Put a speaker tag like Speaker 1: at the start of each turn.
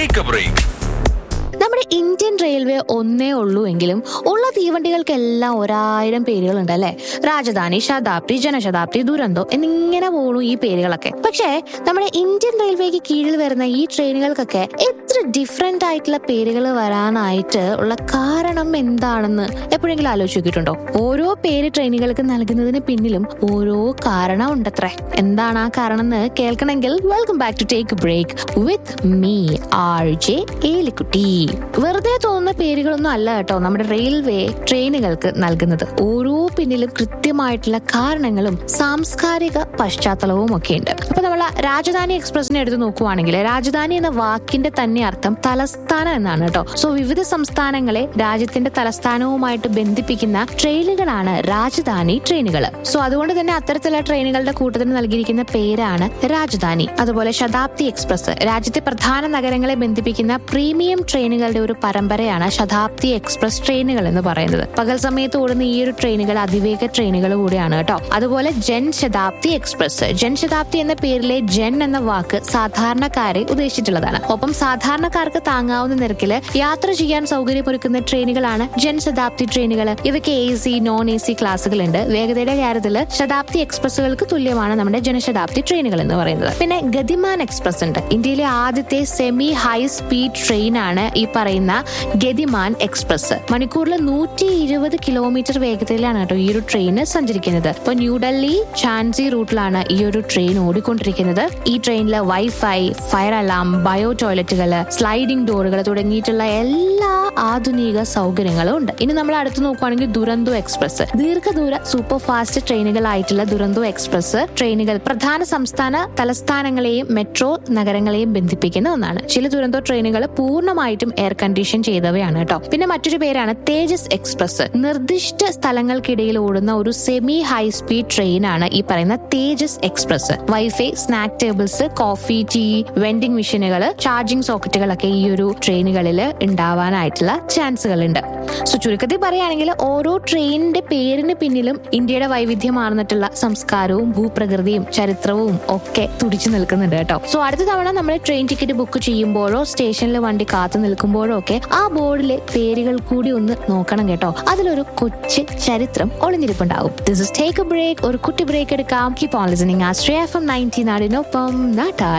Speaker 1: take a break
Speaker 2: നമ്മുടെ Indian railway ഒന്നേ ഉള്ളൂ എങ്കിലും ഉള്ള തീവണ്ടികൾക്കെല്ലാം ഒരായിരം പേരുകളുണ്ട് അല്ലെ രാജധാനി ശതാബ്ദി ജനശതാബ്ദി ദുരന്തോ എന്നിങ്ങനെ പോണു ഈ പേരുകളൊക്കെ പക്ഷേ നമ്മുടെ ഇന്ത്യൻ റെയിൽവേക്ക് കീഴിൽ വരുന്ന ഈ ട്രെയിനുകൾക്കൊക്കെ എത്ര ഡിഫറെന്റ് ആയിട്ടുള്ള പേരുകൾ വരാനായിട്ട് ഉള്ള കാരണം എന്താണെന്ന് എപ്പോഴെങ്കിലും ആലോചിച്ച് നോക്കിയിട്ടുണ്ടോ ഓരോ പേര് ട്രെയിനുകൾക്ക് നൽകുന്നതിന് പിന്നിലും ഓരോ കാരണം ഉണ്ടത്രേ എന്താണ് ആ കാരണം എന്ന് കേൾക്കണമെങ്കിൽ welcome back to take break with me R J Elikutty വെറുതെ തോന്നുന്ന പേരുകളൊന്നും അല്ല കേട്ടോ നമ്മുടെ റെയിൽവേ ട്രെയിനുകൾക്ക് നൽകുന്നത് ഓരോ പിന്നിലും കൃത്യമായിട്ടുള്ള കാരണങ്ങളും സാംസ്കാരിക പശ്ചാത്തലവും ഒക്കെ ഉണ്ട് അപ്പൊ നമ്മൾ രാജധാനി എക്സ്പ്രസിനെ എടുത്ത് നോക്കുവാണെങ്കിൽ രാജധാനി എന്ന വാക്കിന്റെ തന്നെ അർത്ഥം തലസ്ഥാനം എന്നാണ് കേട്ടോ സോ വിവിധ സംസ്ഥാനങ്ങളെ രാജ്യത്തിന്റെ തലസ്ഥാനവുമായിട്ട് ബന്ധിപ്പിക്കുന്ന ട്രെയിനുകളാണ് രാജധാനി ട്രെയിനുകൾ സോ അതുകൊണ്ട് തന്നെ അത്തരത്തിലുള്ള ട്രെയിനുകളുടെ കൂട്ടത്തിന് നൽകിയിരിക്കുന്ന പേരാണ് രാജധാനി അതുപോലെ ശതാബ്ദി എക്സ്പ്രസ് രാജ്യത്തെ പ്രധാന നഗരങ്ങളെ ബന്ധിപ്പിക്കുന്ന പ്രീമിയം ട്രെയിനുകളുടെ ഒരു പരമ്പരയാണ് ശതാബ്ദി എക്സ്പ്രസ് ട്രെയിനുകൾ എന്ന് പറയുന്നത് പകൽ സമയത്ത് ഓടുന്ന ഈ ഒരു ട്രെയിനുകൾ അതിവേഗ ട്രെയിനുകൾ കൂടിയാണ് കേട്ടോ അതുപോലെ ജൻ ശതാബ്ദി എക്സ്പ്രസ് ജൻ ശതാബ്ദി എന്ന പേരിലെ ജൻ എന്ന വാക്ക് സാധാരണക്കാരെ ഉദ്ദേശിച്ചിട്ടുള്ളതാണ് ഒപ്പം സാധാരണക്കാർക്ക് താങ്ങാവുന്ന നിരക്കിൽ യാത്ര ചെയ്യാൻ സൗകര്യമൊരുക്കുന്ന ട്രെയിനുകളാണ് ജൻ ശതാബ്ദി ട്രെയിനുകൾ ഇവയ്ക്ക് A C non A C ക്ലാസ്സുകളുണ്ട് വേഗതയുടെ കാര്യത്തിൽ ശതാബ്ദി എക്സ്പ്രസുകൾക്ക് തുല്യമാണ് നമ്മുടെ ജനശതാബ്ദി ട്രെയിനുകൾ എന്ന് പറയുന്നത് പിന്നെ ഗതിമാൻ എക്സ്പ്രസ് ഉണ്ട് ഇന്ത്യയിലെ ആദ്യത്തെ സെമി ഹൈ സ്പീഡ് ട്രെയിൻ ആണ് ഈ പറയുന്ന ഗതിമാൻ എക്സ്പ്രസ് മണിക്കൂറിൽ നൂറ്റി ഇരുപത് കിലോമീറ്റർ വേഗതയിലാണ് കേട്ടോ ഈ ഒരു ട്രെയിൻ സഞ്ചരിക്കുന്നത് ഇപ്പൊ ന്യൂഡൽഹി ഝാൻസി റൂട്ടിലാണ് ഈ ഒരു ട്രെയിൻ ഓടിക്കൊണ്ടിരിക്കുന്നത് ഈ ട്രെയിനിൽ വൈഫൈ ഫയർ അലാം ബയോ ടോയ്ലറ്റുകൾ സ്ലൈഡിംഗ് ഡോറുകൾ തുടങ്ങിയിട്ടുള്ള എല്ലാ ആധുനിക സൗകര്യങ്ങളും ഉണ്ട് ഇനി നമ്മൾ അടുത്ത് നോക്കുവാണെങ്കിൽ ദുരന്തോ എക്സ്പ്രസ് ദീർഘദൂര സൂപ്പർ ഫാസ്റ്റ് ട്രെയിനുകളായിട്ടുള്ള ദുരന്തോ എക്സ്പ്രസ് ട്രെയിനുകൾ പ്രധാന സംസ്ഥാന തലസ്ഥാനങ്ങളെയും മെട്രോ നഗരങ്ങളെയും ബന്ധിപ്പിക്കുന്ന ഒന്നാണ് ചില ദുരന്തോ ട്രെയിനുകൾ പൂർണ്ണമായിട്ടും എയർ കണ്ടീഷൻ ചെയ്തവയാണ് കേട്ടോ പിന്നെ മറ്റൊരു പേരാണ് തേജസ് എക്സ്പ്രസ് നിർദ്ദിഷ്ട സ്ഥലങ്ങൾക്കിടയിൽ ഓടുന്ന ഒരു സെമി ഹൈ സ്പീഡ് ട്രെയിൻ ആണ് ഈ പറയുന്ന Tejas express wifi snack tables coffee tea vending മെഷീനുകൾ ചാർജിംഗ് സോക്കറ്റുകളൊക്കെ ഈ ഒരു ട്രെയിനുകളിൽ ഉണ്ടാവാനായിട്ടുള്ള ചാൻസുകൾ ഉണ്ട് സോ ചുരുക്കത്തിൽ പറയുകയാണെങ്കിൽ ഓരോ ട്രെയിനിന്റെ പേരിന് പിന്നിലും ഇന്ത്യയുടെ വൈവിധ്യമാർന്നിട്ടുള്ള സംസ്കാരവും ഭൂപ്രകൃതിയും ചരിത്രവും ഒക്കെ തുടിച്ചു നിൽക്കുന്നുണ്ട് കേട്ടോ സോ അടുത്ത തവണ നമ്മൾ ട്രെയിൻ ടിക്കറ്റ് ബുക്ക് ചെയ്യുമ്പോഴോ സ്റ്റേഷനിൽ വണ്ടി കാത്തു നിൽക്കുമ്പോഴോ ഒക്കെ ആ ബോർഡിലെ പേരുകൾ കൂടി ഒന്ന് നോക്കണം കേട്ടോ അതിലൊരു കൊച്ചു ചരിത്രം ഒളിഞ്ഞിരിപ്പുണ്ടാവും this is take a break ഒരു കുട്ടി ബ്രേക്ക് എടുക്കാം keep on listening Ashraya FM ninety നയൻറ്റി നാടിനൊപ്പം നാട്ടാർ